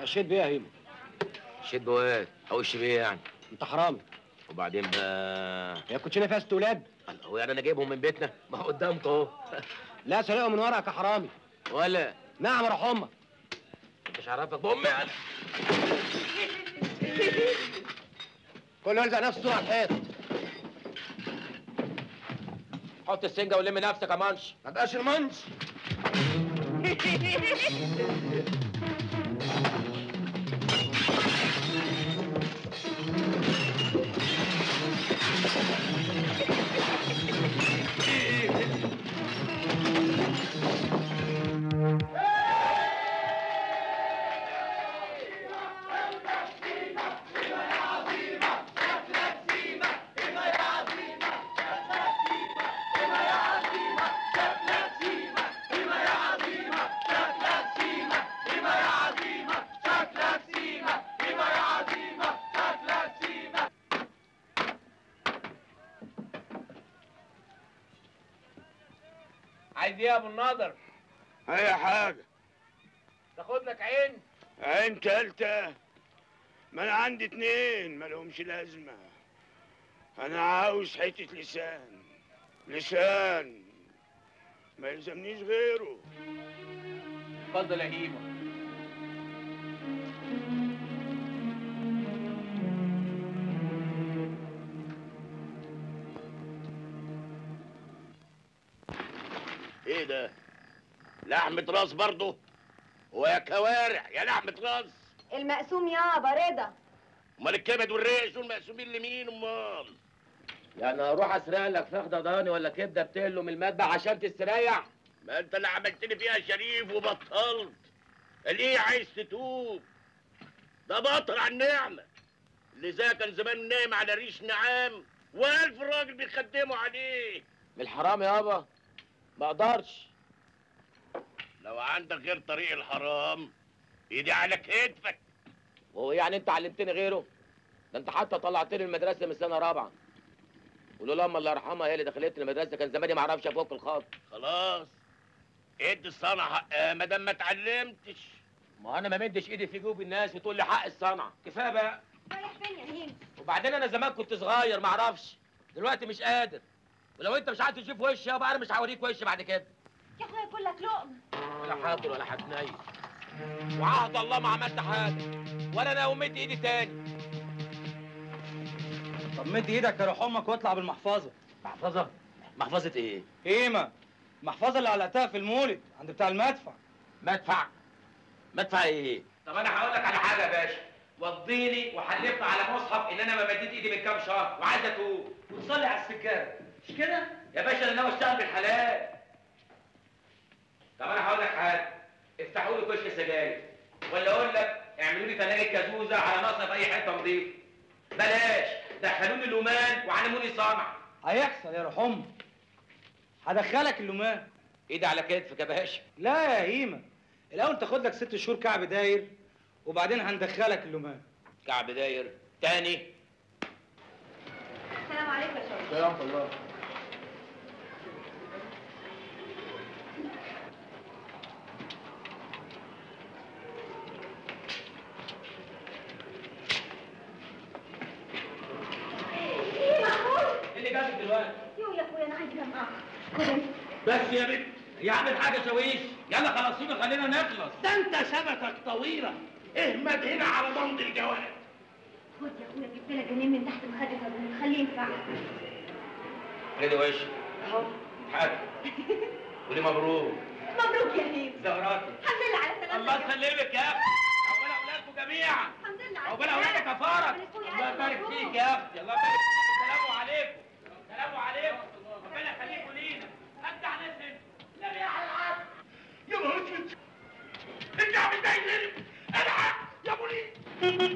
اتعشيت بيه يا هيما شد بواد حوش بيه يعني انت حرامي وبعدين بقى هي الكوتشينه فيها ست ولاد هو يعني انا جايبهم من بيتنا ما هو قدامك اهو لا سرقهم من ورقك يا حرامي ولا نعم روح امك انت عرفك بامي انا كله يلزق نفسه على الحيط حط السنجه ولم نفسك يا منش ما بقاش المنش عايز ايه يا ابو النضر اي حاجة تاخد لك عين عين تالتة ما انا عندي اتنين ما لهمش لازمة انا عاوز حتة لسان لسان ما يلزمنيش غيره اتفضل يا هيما ايه ده لحمة راس برضه هو يا كوارع يا لحمة راس المقسوم يابا رضا امال الكبد والريش دول مقسومين لمين امال يعني اروح اسرق لك فخده ضاني ولا كبده بتقله من المذبح عشان تستريح ما انت اللي عملت لي فيها شريف وبطلت الايه عايز تتوب ده بطل على النعمة اللي زي كان زمان نايم على ريش نعام والف راجل بيخدموا عليه من الحرام يابا ما اقدرش لو عندك غير طريق الحرام ايدي على كتفك وهو يعني انت علمتني غيره ده انت حتى طلعتني من المدرسه من سنه رابعه ولولا امي الله يرحمها هي اللي دخلتني المدرسه كان زماني ما اعرفش افك الخط خلاص ادي الصنعة حقها ما دام ما اتعلمتش ما انا ما مدش ايدي في جيوب الناس وتقول لي حق الصنعه كفايه بقى رايح فين يا هيم وبعدين انا زمان كنت صغير ما اعرفش دلوقتي مش قادر ولو انت مش عايز تشوف وشي يابا انا مش هوريك وشي بعد كده يا اخويا كلك لقمه ولا حاضر ولا هتنيل وعهد الله ما عملت حاجه ولا انا ومدت ايدي تاني طب مد ايدك يا روح امك واطلع بالمحفظه محفظه محفظه ايه هيما المحفظه اللي علقتها في المولد عند بتاع المدفع مدفع مدفع ايه طب انا هقول لك على حاجه يا باشا وضيني وحلفت على مصحف ان انا ما مديت ايدي من كام شهر وعايز اتوب وتصلي على السجاده مش كده يا باشا انا ناوي اشتغل بالحلال طب انا هقول لك حاجه افتحوا لي كشك سجاير ولا اقول لك اعملوا لي ثلاجه كازوزه على ناقصه في اي حته نظيف بلاش دخلوني اللومان وعلموني صنع هيحصل يا روح امك هدخلك اللومان ايدي على كتفك يا باشا لا يا هيما الاول تاخد لك ست شهور كعب داير وبعدين هندخلك اللومان كعب داير تاني السلام عليكم يا شوقي سلام الله ايه معقول ايه اللي جابك دلوقتي يو يا اخويا انا عايزه معاك خد انت بس يا بنت يعمل حاجه شويش يلا خلصينا خلينا نخلص ده انت سنتك طويلة اهمد هنا على ضمن الجواد خد يا اخويا جبت لك جنيه من تحت مخدة ابوك خليه ينفعك كده وش اهو حاجه قولي مبروك مبروك يا هيم زهراتي الحمد لله على سلامتك الله يا أخويا. يسلمك يا اختي عقبال اولادكم جميعا الحمد لله على عقبال اولادك سلامتك. كفارك يا أخويا، الله ألف يبارك مبروك. فيك يا اختي الله يبارك فيك السلام عليكم السلام عليكم ربنا يخليكم لينا ابدع نسل لا يا حلقات يا نهار اسود الجعب ده ينزل العب يا بوليس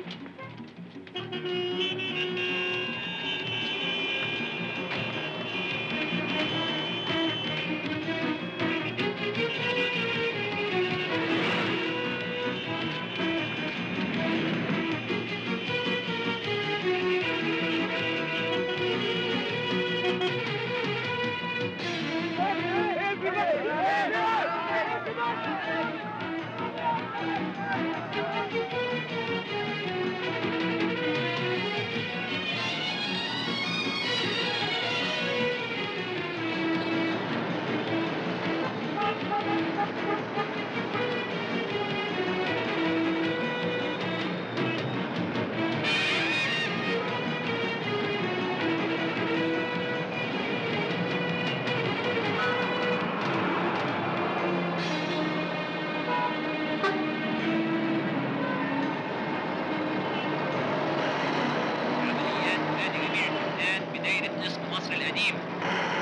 قديم